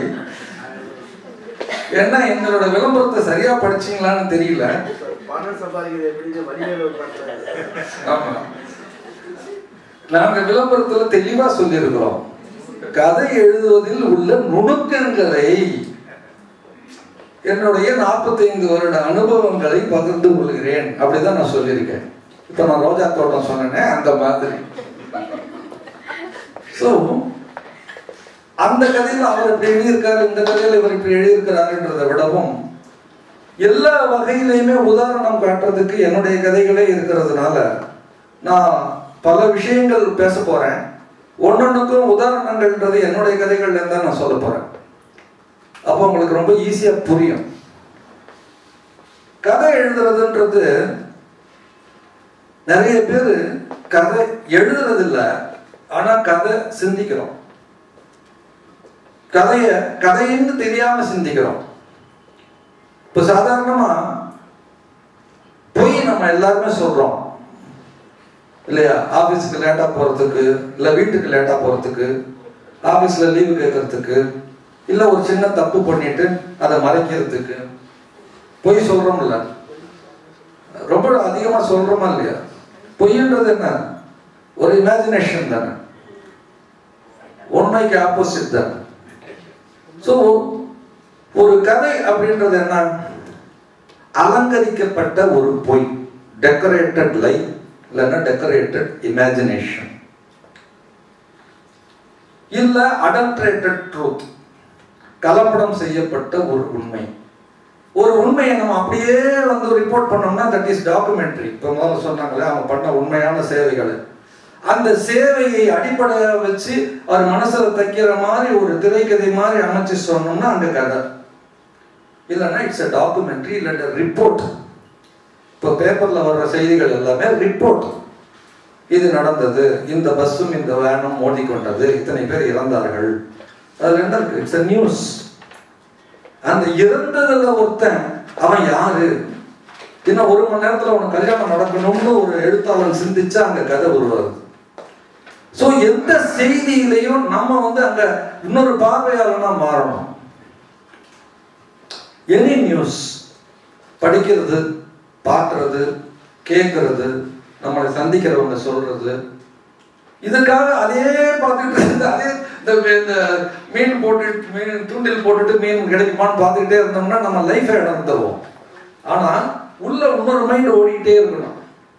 Speaker 6: ஏன்னா எங்களோட விளம்பரத்தை சரியா படிச்சீங்களான்னு தெரியல
Speaker 8: பணம் சம்பாதிக்கிறது எப்படின்னு வடிவேலு பண்றாரு
Speaker 6: ஆமா நாங்க விளம்பரத்துல தெளிவா சொல்லியிருக்கிறோம் கதை எழுதுவதில் உள்ள நுணுக்கங்களை என்னுடைய 45 வருட அனுபவங்களை பகிர்ந்து கொள்கிறேன் அப்படிதான் நான் சொல்லியிருக்கேன் இப்ப நான் ரோஜா தோட்டம் சொன்னேனே அந்த மாதிரி சோ அந்த கதையில அவர் இப்படி எழுதியிருக்காரு இந்த கதையில இவர் இப்படி எழுதியிருக்கிறாருன்றதை விடவும் எல்லா வகையிலையுமே உதாரணம் காட்டுறதுக்கு என்னுடைய கதைகளே இருக்கிறதுனால நான் பல விஷயங்கள் பேச போறேன் ஒன்னொன்னுக்கும் உதாரணங்கள்ன்றது என்னுடைய கதைகள்ல இருந்தா நான் சொல்ல போறேன் அப்போ உங்களுக்கு ரொம்ப ஈஸியா புரியும் கதை எழுதுறதுன்றது நிறைய பேர் கதை எழுதுறது இல்ல ஆனா கதை சிந்திக்கிறோம் கதைய கதைன்னு தெரியாம சிந்திக்கிறோம் இப்ப சாதாரணமா பொய் நம்ம எல்லாருமே சொல்றோம் இல்லையா ஆபீஸ்க்கு லேட்டா போறதுக்கு இல்ல வீட்டுக்கு லேட்டா போறதுக்கு ஆபீஸ்ல லீவு கேட்கறதுக்கு இல்ல ஒரு சின்ன தப்பு பண்ணிட்டு அதை மறைக்கிறதுக்கு பொய் சொல்றோம்ல ரொம்ப அதிகமா சொல்றோமா இல்லையா பொய்ன்றது என்ன ஒரு இமேஜினேஷன் தானே உண்மைக்கு ஆப்போசிட் தானே ஸோ ஒரு கதை அப்படின்றது என்ன அலங்கரிக்கப்பட்ட ஒரு பொய் டெக்கரேட்டட் லைஃப் இல்லைன்னா டெக்கரேட்டட் இமேஜினேஷன் இல்ல அடல்ட்ரேட்டட் ட்ரூத் கலப்படம் செய்யப்பட்ட ஒரு உண்மை ஒரு உண்மையை நம்ம அப்படியே வந்து ரிப்போர்ட் பண்ணோம்னா தட் இஸ் டாக்குமெண்ட்ரி இப்போ முதல்ல சொன்னாங்களே அவங்க பண்ண உண்மையான சேவைகள் அந்த சேவையை அடிப்படையா வச்சு அவர் மனசுல தைக்கிற மாதிரி ஒரு திரைக்கதை மாதிரி அமைச்சு சொன்னோம்னா அங்க கதை இல்லைன்னா இட்ஸ் அ டாக்குமெண்ட்ரி இல்லைன்னா ரிப்போர்ட் இப்போ பேப்பர்ல வர்ற செய்திகள் எல்லாமே ரிப்போர்ட் இது நடந்தது இந்த பஸ்ஸும் இந்த வேனும் மோதிக்கொண்டது இத்தனை பேர் இறந்தார்கள் அதுல என்ன இருக்கு இட்ஸ் நியூஸ் அந்த இறந்ததுல ஒருத்தன் அவன் யாரு இன்னும் ஒரு மணி நேரத்துல உனக்கு கல்யாணம் நடக்கணும்னு ஒரு எழுத்தாளர் சிந்திச்சா அங்க கதை உருவாது சோ எந்த செய்தியிலையும் நம்ம வந்து அங்க இன்னொரு பார்வையாளனா மாறணும் எனி நியூஸ் படிக்கிறது பார்க்கறது கேட்கறது நம்மளை சந்திக்கிறவங்க சொல்றது இதுக்காக அதே பார்த்துட்டு இருந்து அதே இந்த மீ- இந்த மீன் போட்டு மீன் தூண்டில் போட்டுட்டு மீன் கிடைக்குமான்னு பார்த்துக்கிட்டே இருந்தோம்னா நம்ம லைஃபை இழந்துருவோம் ஆனா உள்ள இன்னொரு மைண்ட் ஓடிக்கிட்டே இருக்கணும்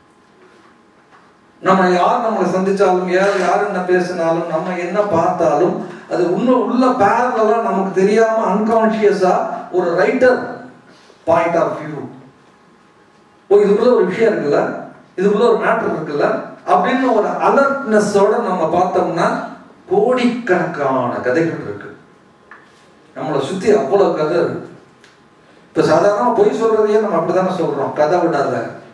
Speaker 6: நம்ம யார் நம்மளை சந்திச்சாலும் யார் யார் என்ன பேசினாலும் நம்ம என்ன பார்த்தாலும் அது இன்னும் உள்ள பேரலா நமக்கு தெரியாம அன்கான்சியஸா ஒரு ரைட்டர் பாயிண்ட் ஆஃப் வியூ ஓ இதுக்குள்ள ஒரு விஷயம் இருக்குல்ல இதுக்குள்ள ஒரு மேட்டர் இருக்குல்ல அப்படின்னு ஒரு அலர்ட்னஸோட நம்ம பார்த்தோம்னா கோடிக்கணக்கான கதைகள் இருக்கு நம்மளை சுத்தி அவ்வளவு கதை இருக்கு இப்ப சாதாரணமா பொய் சொல்றதையே நம்ம அப்படித்தானே சொல்றோம் கதை விடாத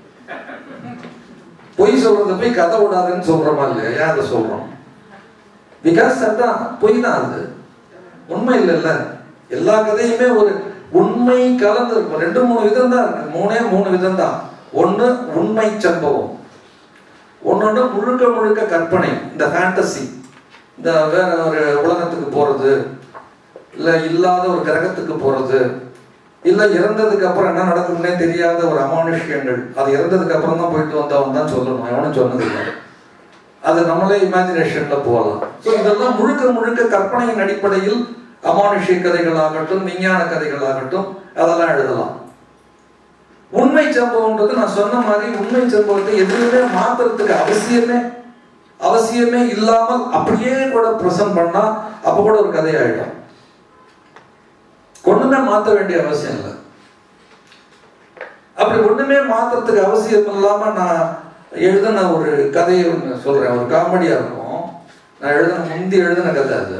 Speaker 6: பொய் சொல்றத போய் கதை விடாதுன்னு சொல்றோமா இல்லையா ஏன் அதை சொல்றோம் பிகாஸ் அதான் பொய் தான் அது உண்மை இல்லைல்ல எல்லா கதையுமே ஒரு உண்மை கலந்து இருக்கும் ரெண்டு மூணு விதம் தான் இருக்கு மூணே மூணு விதம் தான் ஒண்ணு உண்மை சம்பவம் ஒன்னொன்று முழுக்க முழுக்க கற்பனை இந்த ஃபேண்டசி இந்த வேற ஒரு உலகத்துக்கு போறது இல்ல இல்லாத ஒரு கிரகத்துக்கு போறது இல்ல இறந்ததுக்கு அப்புறம் என்ன நடக்கும்னே தெரியாத ஒரு அமானுஷ்யங்கள் அது இறந்ததுக்கு அப்புறம் தான் போயிட்டு வந்தவன் தான் சொல்லணும் எவனும் சொன்னது இல்லை அது நம்மளே இமேஜினேஷன்ல போகலாம் ஸோ இதெல்லாம் முழுக்க முழுக்க கற்பனையின் அடிப்படையில் அமானுஷ்ய கதைகளாகட்டும் விஞ்ஞான கதைகளாகட்டும் அதெல்லாம் எழுதலாம் உண்மை சம்பவம்ன்றது நான் சொன்ன மாதிரி உண்மை சம்பவத்தை எதுவுமே மாத்துறதுக்கு அவசியமே அவசியமே இல்லாமல் அப்படியே கூட பிரசன்ட் பண்ணா அப்ப கூட ஒரு கதையாயிடும் ஒண்ணுமே மாத்த வேண்டிய அவசியம் இல்லை அப்படி ஒண்ணுமே மாத்துறதுக்கு அவசியம் இல்லாம நான் எழுதின ஒரு கதையை ஒண்ணு சொல்றேன் ஒரு காமெடியா இருக்கும் நான் எழுதின முந்தி எழுதின கதை அது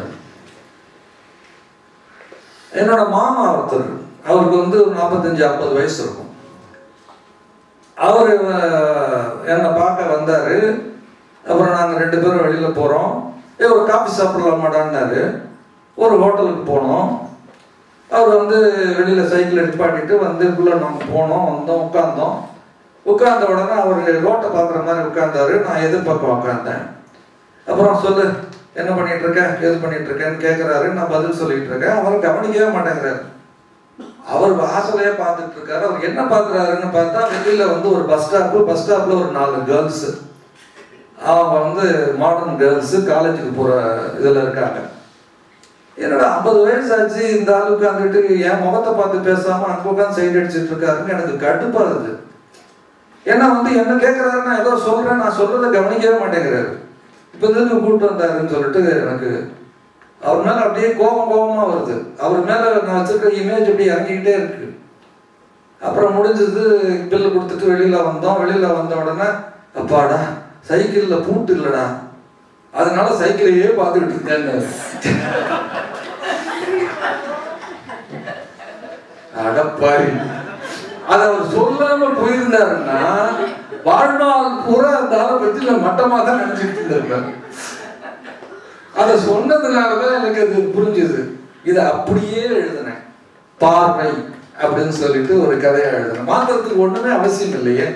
Speaker 6: என்னோட மாமா ஒருத்தர் அவருக்கு வந்து ஒரு நாற்பத்தஞ்சு ஐம்பது வயசு இருக்கும் அவர் என்னை பார்க்க வந்தாரு அப்புறம் நாங்கள் ரெண்டு பேரும் வெளியில போறோம் ஏ ஒரு காஃபி சாப்பிடலாமாடான்னாரு ஒரு ஹோட்டலுக்கு போனோம் அவர் வந்து வெளியில சைக்கிள் நிப்பாட்டிட்டு வந்து உள்ள நாங்கள் போனோம் வந்தோம் உட்கார்ந்தோம் உட்கார்ந்த உடனே அவர் ரோட்டை பார்க்குற மாதிரி உட்கார்ந்தாரு நான் எதிர்பக்கம் உட்கார்ந்தேன் அப்புறம் சொல்லு என்ன பண்ணிட்டு இருக்க எது பண்ணிட்டு இருக்கேன்னு கேட்குறாரு நான் பதில் சொல்லிட்டு இருக்கேன் அவர் கவனிக்கவே மாட்டேங்கிறாரு அவர் வாசலையே பார்த்துட்டு இருக்காரு அவர் என்ன பார்க்குறாருன்னு பார்த்தா வெளியில வந்து ஒரு பஸ் ஸ்டாப்பு பஸ் ஸ்டாப்ல ஒரு நாலு கேர்ள்ஸ் அவங்க வந்து மாடர்ன் கேர்ள்ஸ் காலேஜுக்கு போற இதுல இருக்காங்க என்னடா ஐம்பது வயசு ஆச்சு இந்த ஆள் உட்காந்துட்டு என் முகத்தை பார்த்து பேசாம அங்க உட்காந்து சைடு அடிச்சிட்டு இருக்காருன்னு எனக்கு கடுப்பா இருக்குது ஏன்னா வந்து என்ன கேட்கறாரு நான் ஏதோ சொல்றேன் நான் சொல்றதை கவனிக்கவே மாட்டேங்கிறாரு இப்ப எதுக்கு கூப்பிட்டு வந்தாருன்னு சொல்லிட்டு எனக்கு அவர் மேல அப்படியே கோபம் கோபமா வருது அவர் மேல நான் வச்சிருக்க இமேஜ் அப்படியே இறங்கிக்கிட்டே இருக்கு அப்புறம் முடிஞ்சது பில்லு கொடுத்துட்டு வெளியில வந்தோம் வெளியில வந்த உடனே அப்பாடா சைக்கிள்ல பூட்டு இல்லடா அதனால சைக்கிளையே பார்த்துக்கிட்டு இருக்கேன்னு அடப்பாரி அத அவர் சொல்லாம போயிருந்தாருன்னா வாழ்நாள் பூரா அந்த ஆளை பத்தி நான் மட்டமா தான் நினைச்சிட்டு இருந்திருப்பேன் அதை சொன்னதுனாலதான் எனக்கு அது புரிஞ்சுது இதை அப்படியே எழுதினேன் பார்வை அப்படின்னு சொல்லிட்டு ஒரு கதையா எழுதினேன் மாத்திரத்துக்கு ஒண்ணுமே அவசியம் இல்லையே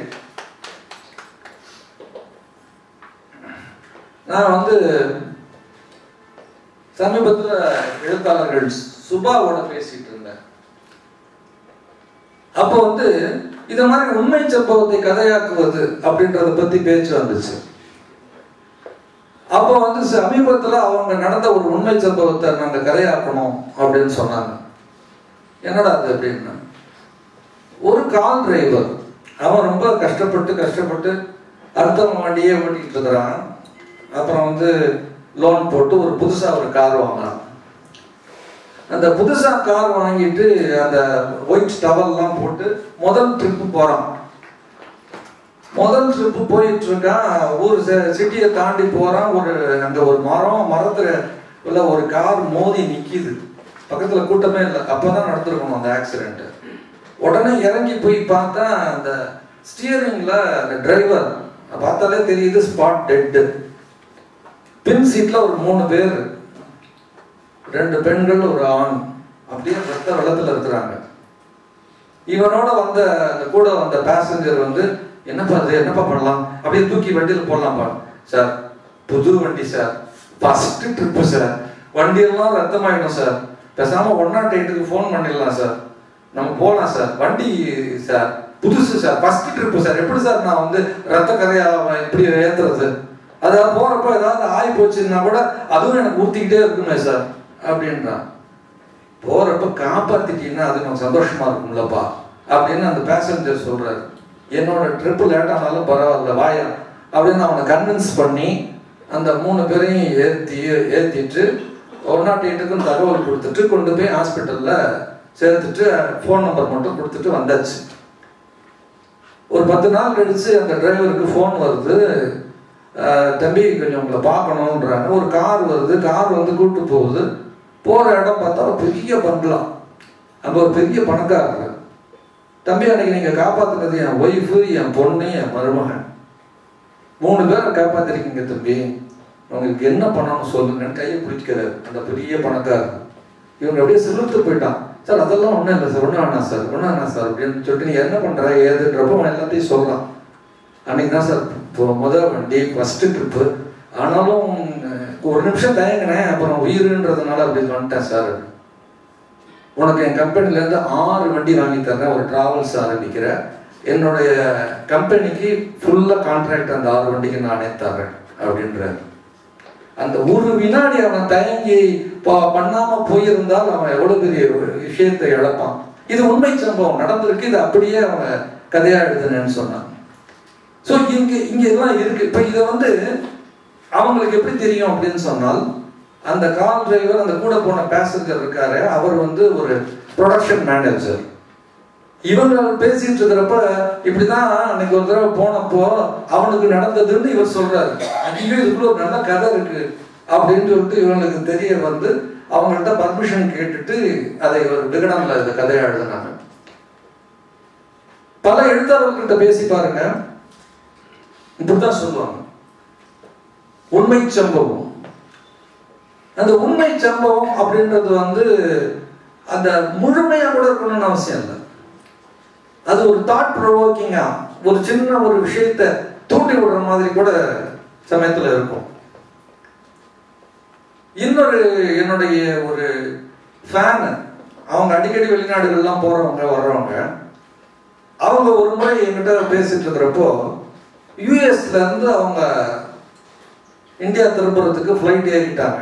Speaker 6: நான் வந்து சமீபத்துல எழுத்தாளர்கள் சுபாவோட பேசிட்டு இருந்தேன் அப்போ வந்து இத மாதிரி உண்மை சம்பவத்தை கதையாக்குவது அப்படின்றத பத்தி பேச்சு வந்துச்சு அப்போ வந்து சமீபத்துல அவங்க நடந்த ஒரு உண்மை சம்பவத்தை நாங்க கதையாக்கணும் அப்படின்னு சொன்னாங்க என்னடா அது அப்படின்னு ஒரு கால் டிரைவர் அவன் ரொம்ப கஷ்டப்பட்டு கஷ்டப்பட்டு அர்த்தம் வண்டியே ஓட்டிட்டு இருக்கிறான் அப்புறம் வந்து லோன் போட்டு ஒரு புதுசா ஒரு கார் வாங்கினான் அந்த புதுசா கார் வாங்கிட்டு அந்த ஒயிட் டவல்லாம் போட்டு முதல் ட்ரிப்பு போறான் முதல் ட்ரிப்பு போயிட்டு இருக்கான் ஊர் சிட்டியை தாண்டி போறான் ஒரு அங்க ஒரு மரம் மரத்துல உள்ள ஒரு கார் மோதி நிக்குது பக்கத்துல கூட்டமே இல்லை அப்பதான் நடந்திருக்கணும் அந்த ஆக்சிடென்ட் உடனே இறங்கி போய் பார்த்தா அந்த ஸ்டியரிங்ல அந்த டிரைவர் பார்த்தாலே தெரியுது ஸ்பாட் டெட்டு பின் சீட்ல ஒரு மூணு பேர் ரெண்டு பெண்கள் ஒரு ஆண் அப்படியே ரத்த வெள்ளத்துல இருக்கிறாங்க இவனோட வந்த அந்த கூட வந்த பேசஞ்சர் வந்து என்னப்பா இது என்னப்பா பண்ணலாம் அப்படியே தூக்கி வண்டியில போடலாம்ப்பா சார் புது வண்டி சார் ஃபர்ஸ்ட் ட்ரிப்பு சார் வண்டியெல்லாம் ரத்தமாயிடும் சார் பேசாம ஒன் நாட் எயிட்டுக்கு ஃபோன் பண்ணிடலாம் சார் நம்ம போகலாம் சார் வண்டி சார் புதுசு சார் ஃபர்ஸ்ட் ட்ரிப்பு சார் எப்படி சார் நான் வந்து ரத்த கரையா இப்படி ஏத்துறது அது போறப்ப ஏதாவது ஆகி போச்சுன்னா கூட அதுவும் எனக்கு ஊத்திக்கிட்டே இருக்குமே சார் அப்படின்றான் போறப்ப காப்பாத்திட்டீங்கன்னா அது எனக்கு சந்தோஷமா இருக்கும்லப்பா அப்படின்னு அந்த பேசஞ்சர் சொல்றாரு என்னோட ட்ரிப்பு லேட் ஆனாலும் பரவாயில்ல வாயா அப்படின்னு அவனை கன்வின்ஸ் பண்ணி அந்த மூணு பேரையும் ஏற்றி ஏற்றிட்டு ஒன் நாட் எயிட்டுக்கும் தகவல் கொடுத்துட்டு கொண்டு போய் ஹாஸ்பிட்டல்ல சேர்த்துட்டு ஃபோன் நம்பர் மட்டும் கொடுத்துட்டு வந்தாச்சு ஒரு பத்து நாள் கழிச்சு அந்த டிரைவருக்கு ஃபோன் வருது அஹ், தம்பி கொஞ்சம் உங்களை பார்க்கணுன்றாங்க ஒரு கார் வருது கார் வந்து கூட்டு போகுது போற இடம் பார்த்தா ஒரு பெரிய பங்களா அங்க ஒரு பெரிய பணக்காரர் தம்பி அன்னைக்கு நீங்க காப்பாத்துனது என் ஒய்ஃபு என் பொண்ணு என் மருமகன் மூணு பேரை காப்பாத்திருக்கீங்க தம்பி உங்களுக்கு என்ன பண்ணணும்னு சொல்லுங்கன்னு கையை பிடிக்கிறாரு அந்த பெரிய பணக்காரர் இவங்க அப்படியே சிலிர்த்து போயிட்டான் சார் அதெல்லாம் ஒன்றும் இல்லை சார் ஒன்றும் வேணாம் சார் ஒன்றும் வேணாம் சார் அப்படின்னு சொல்லிட்டு நீ என்ன பண்ற ஏதுன்றப்போ அவன் எல்லாத்தையும் சொல்றான் அன்னைக்கு தான் சார் இப்போ முதல் வண்டி ஃபர்ஸ்ட் ட்ரிப்பு ஆனாலும் அஹ், ஒரு நிமிஷம் தயங்கினேன் அப்புறம் உயிருன்றதுனால அப்படி வந்துட்டேன் சார் உனக்கு என் கம்பெனிலேருந்து ஆறு வண்டி வாங்கி தரேன் ஒரு டிராவல்ஸ் ஆரம்பிக்கிற என்னுடைய கம்பெனிக்கு ஃபுல்லாக கான்ட்ராக்ட் அந்த ஆறு வண்டிக்கு நானே தரேன் அப்படின்றாரு அந்த ஒரு வினாடி அவன் தயங்கி ப- பண்ணாம போயிருந்தால் அவன் எவ்வளவு பெரிய ஒரு விஷயத்தை இழப்பான் இது உண்மை சம்பவம் நடந்திருக்கு இது அப்படியே அவன் கதையா எழுதுனேன்னு சொன்னான் ஸோ இங்க இங்க எல்லாம் இருக்கு இப்ப இதை வந்து அவங்களுக்கு எப்படி தெரியும் அப்படின்னு சொன்னால் அந்த கார் டிரைவர் அந்த கூட போன பேசஞ்சர் இருக்காரு அவர் வந்து ஒரு ப்ரொடக்ஷன் மேனேஜர் இவங்க பேசிட்டு இருக்கிறப்ப இப்படிதான் அன்னைக்கு ஒரு தடவை போனப்போ அவனுக்கு நடந்ததுன்னு இவர் சொல்றாரு ஐயோ இதுக்குள்ள ஒரு நல்ல கதை இருக்கு அப்படின்னு சொல்லிட்டு இவங்களுக்கு தெரிய வந்து அவங்கள்ட்ட பர்மிஷன் கேட்டுட்டு அதை ஒரு விகடன்ல இந்த கதையை எழுதினாங்க பல எழுத்தாளர்கள்ட்ட பேசி பாருங்க இப்படிதான் சொல்லுவாங்க உண்மை சம்பவம் அந்த உண்மை சம்பவம் அப்படின்றது வந்து அந்த முழுமையா கூட இருக்கணும்னு அவசியம் இல்லை அது ஒரு தாட் ப்ரொவோக்கிங்கா ஒரு சின்ன ஒரு விஷயத்தை தூண்டி விடுற மாதிரி கூட சமயத்துல இருக்கும் இன்னொரு என்னுடைய ஒரு ஃபேன் அவங்க அடிக்கடி வெளிநாடுகள்லாம் போறவங்க வர்றவங்க அவங்க ஒரு முறை என்கிட்ட பேசிட்டு இருக்கிறப்போ யூஎஸ்ல இருந்து அவங்க இந்தியா திரும்புறதுக்கு ஃப்ளைட் ஏறிட்டாங்க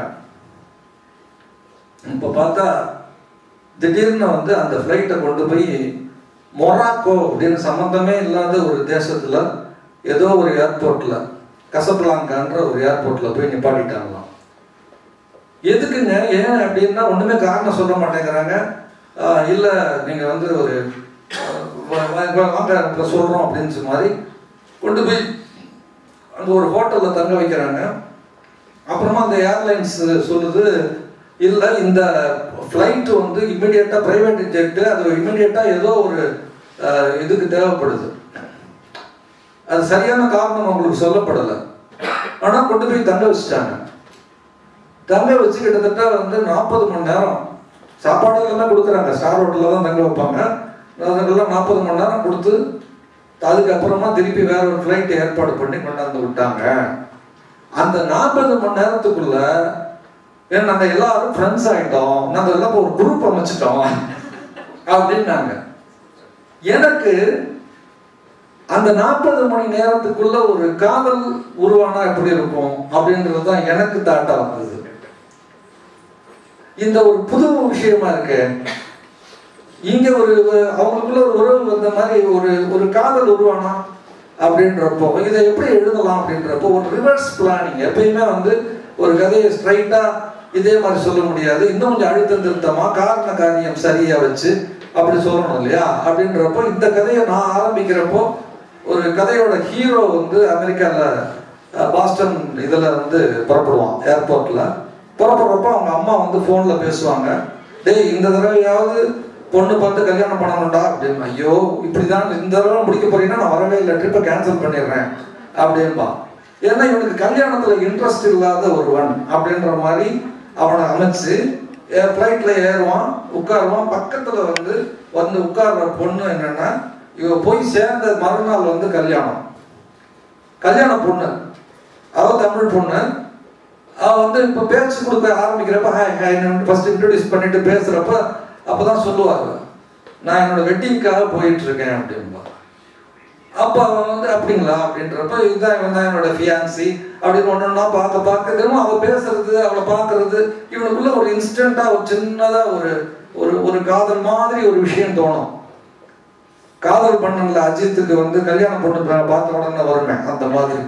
Speaker 6: இப்போ பார்த்தா திடீர்னு வந்து அந்த ஃப்ளைட்டை கொண்டு போய் மொராக்கோ அப்படின்னு சம்மந்தமே இல்லாத ஒரு தேசத்துல ஏதோ ஒரு ஏர்போர்ட்ல கசப்லாங்கான்ற ஒரு ஏர்போர்ட்ல போய் நிப்பாட்டிட்டாங்களாம் எதுக்குங்க ஏன் அப்படின்னா ஒண்ணுமே காரணம் சொல்ல மாட்டேங்கிறாங்க ஆஹ் இல்ல நீங்க வந்து ஒரு ஆஹ் வா- வா- வா- வாங்க இப்ப சொல்றோம் அப்படின்னு சொன்ன மாதிரி கொண்டு போய் அங்க ஒரு ஹோட்டல்ல தங்க வைக்கிறாங்க அப்புறமா அந்த ஏர்லைன்ஸ் சொல்லுது இல்ல இந்த ஃப்ளைட் வந்து இமிடியேட்டா பிரைவேட் ஜெட்டு அது இமிடியேட்டா ஏதோ ஒரு ஆஹ், இதுக்கு தேவைப்படுது அது சரியான காரணம் அவங்களுக்கு சொல்லப்படலை ஆனா கொண்டு போய் தங்க வச்சுட்டாங்க தங்க வச்சு கிட்டத்தட்ட வந்து நாற்பது மணி நேரம் சாப்பாடு எல்லாம் கொடுக்குறாங்க ஸ்டார் ஹோட்டலில் தான் தங்க வைப்பாங்க அதெல்லாம் நாற்பது மணி நேரம் கொடுத்து அதுக்கப்புறமா திருப்பி வேற ஒரு ஃப்ளைட் ஏற்பாடு பண்ணி கொண்டாந்து விட்டாங்க அந்த நாற்பது மணி நேரத்துக்குள்ள ஏன்னா நாங்கள் எல்லாரும் ஃப்ரெண்ட்ஸ் ஆகிட்டோம் நாங்கள் எல்லாம் இப்ப ஒரு குரூப் அமைச்சிட்டோம் அப்படின்னாங்க எனக்கு அந்த நாற்பது மணி நேரத்துக்குள்ள ஒரு காதல் உருவானா எப்படி இருக்கும் அப்படின்றது தான் எனக்கு தாட்டா வந்தது இந்த ஒரு புது விஷயமா இருக்கு இங்க ஒரு அவங்களுக்குள்ள ஒரு உறவு வந்த மாதிரி ஒரு ஒரு காதல் உருவானா அப்படின்றப்போ இதை எப்படி எழுதலாம் அப்படின்றப்போ ஒரு ரிவர்ஸ் பிளானிங் எப்பயுமே வந்து ஒரு கதையை ஸ்ட்ரைட்டா இதே மாதிரி சொல்ல முடியாது இன்னும் கொஞ்சம் அழுத்தம் திருத்தமா காரண காரியம் சரியா வச்சு அப்படி சொல்லணும் இல்லையா அப்படின்றப்போ இந்த கதையை நான் ஆரம்பிக்கிறப்போ ஒரு கதையோட ஹீரோ வந்து அமெரிக்கால அஹ், பாஸ்டன் இதுல வந்து புறப்படுவான் ஏர்போர்ட்ல புறப்படுறப்போ அவங்க அம்மா வந்து போன்ல பேசுவாங்க டேய் இந்த தடவையாவது பொண்ணு பார்த்து கல்யாணம் பண்ணணும்டா அப்படின்னு ஐயோ இப்படிதான் இந்த தடவை முடிக்க போறீங்கன்னா நான் வரவே இல்லை ட்ரிப்பை கேன்சல் பண்ணிடுறேன் அப்படின்பா ஏன்னா இவனுக்கு கல்யாணத்துல இன்ட்ரெஸ்ட் இல்லாத ஒருவன் அப்படின்ற மாதிரி அவனை அமைச்சு ஃப்ளைட்ல ஏறுவான் உட்காருவான் பக்கத்துல வந்து வந்து உட்கார்ற பொண்ணு என்னன்னா இவ போய் சேர்ந்த மறுநாள் வந்து கல்யாணம் கல்யாண பொண்ணு அவ தமிழ் பொண்ணு அவ வந்து இப்ப பேச்சு கொடுக்க ஆரம்பிக்கிறப்ப ஹாய் ஹாய் ஃபர்ஸ்ட் இன்ட்ரோடியூஸ் பண்ணிட்டு பேசுறப்ப அப்பதான் சொல்லுவாங்க நான் என்னோட வெட்டிங்காக போயிட்டு இருக்கேன் அப்படின்பா அப்ப அவன் வந்து அப்படிங்களா அப்படின்றப்ப இதுதான் இவன் தான் என்னோட ஃபியான்சி அப்படின்னு ஒன்னொன்னா பார்க்க பார்க்க தினமும் அவ பேசுறது அவளை பார்க்கறது இவனுக்குள்ள ஒரு இன்ஸ்டன்டா ஒரு சின்னதா ஒரு ஒரு ஒரு காதல் மாதிரி ஒரு விஷயம் தோணும் காதல் பண்ணல அஜித்துக்கு வந்து கல்யாணம் பொண்ணு பா- பார்த்த உடனே வருமே அந்த மாதிரி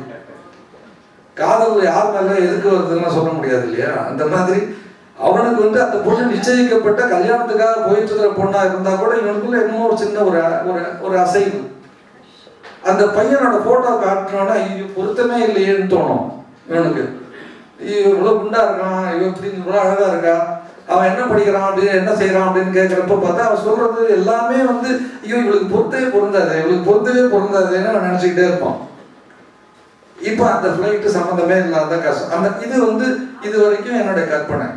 Speaker 6: காதல் யார் மேல எதுக்கு வருதுன்னு சொல்ல முடியாது இல்லையா அந்த மாதிரி அவனுக்கு வந்து அந்த பொண்ணு நிச்சயிக்கப்பட்ட கல்யாணத்துக்காக போயிட்டு இருக்கிற பொண்ணா இருந்தா கூட இவனுக்குள்ள இன்னும் ஒரு சின்ன ஒரு ஒரு ஒரு அசைவு அந்த பையனோட போட்டோ காட்டினோன்னா இது பொருத்தமே இல்லையேன்னு தோணும் இவனுக்கு ஐயோ இவ்வளவு குண்டா இருக்கான் ஐயோ இப்படி இவ்வளவு அழகா இருக்கா அவன் என்ன படிக்கிறான் அப்படின்னு என்ன செய்யறான் அப்படின்னு கேட்கிறப்ப பார்த்தா அவன் சொல்றது எல்லாமே வந்து ஐயோ இவளுக்கு பொருத்தவே பொருந்தாது இவளுக்கு பொருத்தவே பொருந்தாதுன்னு அவன் நினைச்சுக்கிட்டே இருப்பான் இப்போ அந்த ஃப்ளைட்டு சம்மந்தமே இல்லாத கஷ்டம் அந்த இது வந்து இது வரைக்கும் என்னுடைய கற்பனை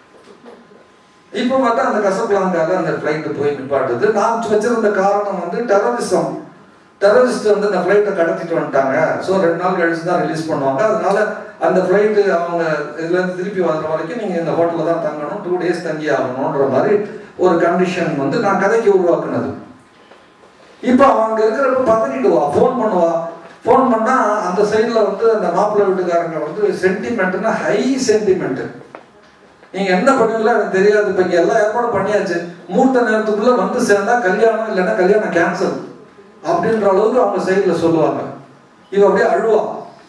Speaker 6: இப்போ பார்த்தா அந்த கசப்லாங்கால அந்த ஃப்ளைட்டு போய் நிப்பாட்டுது நான் வச்சிருந்த காரணம் வந்து டெரரிசம் டெரரிஸ்ட் வந்து அந்த ஃப்ளைட்டை கடத்திட்டு வந்துட்டாங்க ஸோ ரெண்டு நாள் கழிச்சு தான் ரிலீஸ் பண்ணுவாங்க அதனால அந்த ஃப்ளைட்டு அவங்க இதுலேருந்து திருப்பி வர்ற வரைக்கும் நீங்கள் இந்த ஹோட்டலில் தான் தங்கணும் டூ டேஸ் தங்கி ஆகணுன்ற மாதிரி ஒரு கண்டிஷன் வந்து நான் கதைக்கு உருவாக்குனது இப்போ அவங்க இருக்கிறப்ப பதறிடுவா ஃபோன் பண்ணுவா ஃபோன் பண்ணா அந்த சைடில் வந்து அந்த மாப்பிள்ளை வீட்டுக்காரங்க வந்து சென்டிமெண்ட்னா ஹை சென்டிமெண்ட் நீங்க என்ன பண்ணுவீங்களோ எனக்கு தெரியாது இப்போ இங்கே எல்லா ஏற்பாடும் பண்ணியாச்சு மூர்த்த நேரத்துக்குள்ள வந்து சேர்ந்தா கல்யாணம் இல்லைன்னா கல்யாணம் கேன்சல் அப்படின்ற அளவுக்கு அவங்க சைடில் சொல்லுவாங்க இவ அப்படியே அழுவா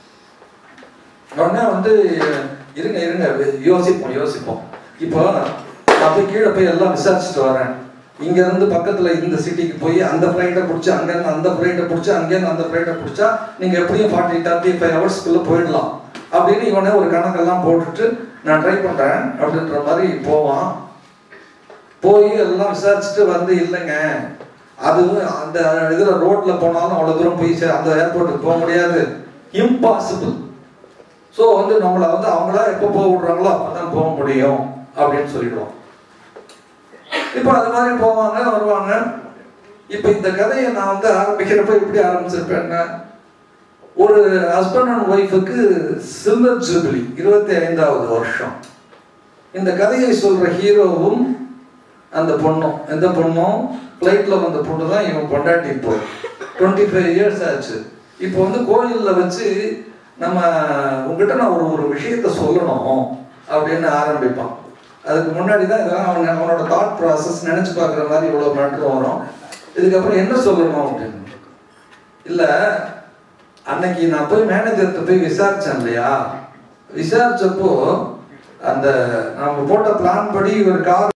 Speaker 6: உடனே வந்து இருங்க இருங்க யோசிப்போம் யோசிப்போம் இப்போ நான் போய் கீழே போய் எல்லாம் விசாரிச்சுட்டு வரேன் இங்க இருந்து பக்கத்துல இந்த சிட்டிக்கு போய் அந்த ஃப்ளைட்டை பிடிச்சி அங்கேருந்து அந்த ஃப்ளைட்டை பிடிச்சி அங்கேருந்து அந்த ஃப்ளைட்டை பிடிச்சா நீங்க எப்படியும் ஃபார்ட்டி தேர்ட்டி ஃபைவ் ஹவர்ஸ்க்குள்ள போயிடலாம் அப்படின்னு இவனே ஒரு கணக்கெல்லாம் போட்டுட்டு நான் ட்ரை பண்றேன் அப்படின்ற மாதிரி போவான் போய் எல்லாம் விசாரிச்சுட்டு வந்து இல்லைங்க அதுவும் அந்த இதுல ரோட்ல போனாலும் அவ்வளவு தூரம் போய் சே- அந்த ஏர்போர்ட்டுக்கு போக முடியாது இம்பாசிபிள் ஸோ வந்து நம்மளை வந்து அவங்களா எப்போ போக விடுறாங்களோ அப்பதான் போக முடியும் அப்படின்னு சொல்லிடுவோம் இப்போ அது மாதிரி போவாங்க வருவாங்க இப்போ இந்த கதையை நான் வந்து ஆரம்பிக்கிறப்ப எப்படி ஆரம்பிச்சிருப்பேன்னா ஒரு ஹஸ்பண்ட் அண்ட் ஒய்ஃபுக்கு சில்வர் ஜூபிலி இருபத்தி ஐந்தாவது வருஷம் இந்த கதையை சொல்ற ஹீரோவும் அந்த பொண்ணும் எந்த பொண்ணும் ஃப்ளைட்ல வந்த பொண்ணு தான் இவன் பொண்டாட்டி இப்போ டுவெண்ட்டி ஃபைவ் இயர்ஸ் ஆச்சு இப்போ வந்து கோயில்ல வச்சு நம்ம உங்ககிட்ட நான் ஒரு ஒரு விஷயத்த சொல்லணும் அப்படின்னு ஆரம்பிப்பான் அதுக்கு முன்னாடி தான் இதெல்லாம் அவன் அவனோட தாட் ப்ராசஸ் நினைச்சு பார்க்குற மாதிரி இவ்வளோ மேட்ரு வரும் இதுக்கப்புறம் என்ன சொல்லணும் அப்படின்னு இல்லை அன்னைக்கு நான் போய் மேனேஜர்கிட்ட போய் விசாரிச்சேன் இல்லையா விசாரிச்சப்போ அந்த நம்ம போட்ட பிளான் படி ஒரு கார்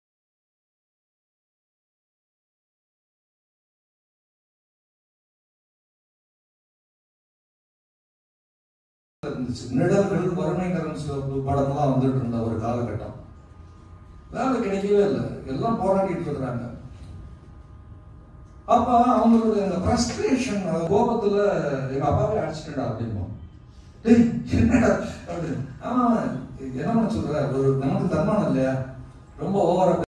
Speaker 6: இருந்துச்சு நிழல்கள் வறுமைகரன் சிவப்பு படம்லாம் வந்துட்டு இருந்த ஒரு காலகட்டம் வேலை கிடைக்கவே இல்லை எல்லாம் போராடிட்டு இருக்கிறாங்க அப்ப அவங்களுடைய அந்த ஃப்ரஸ்ட்ரேஷன் கோபத்துல எங்க அப்பாவே அடிச்சிட்டா அப்படிம்போம் டேய் என்னடா அப்படின்னு ஆமா என்ன பண்ண சொல்ற ஒரு நமக்கு தன்மானம் இல்லையா ரொம்ப ஓவரா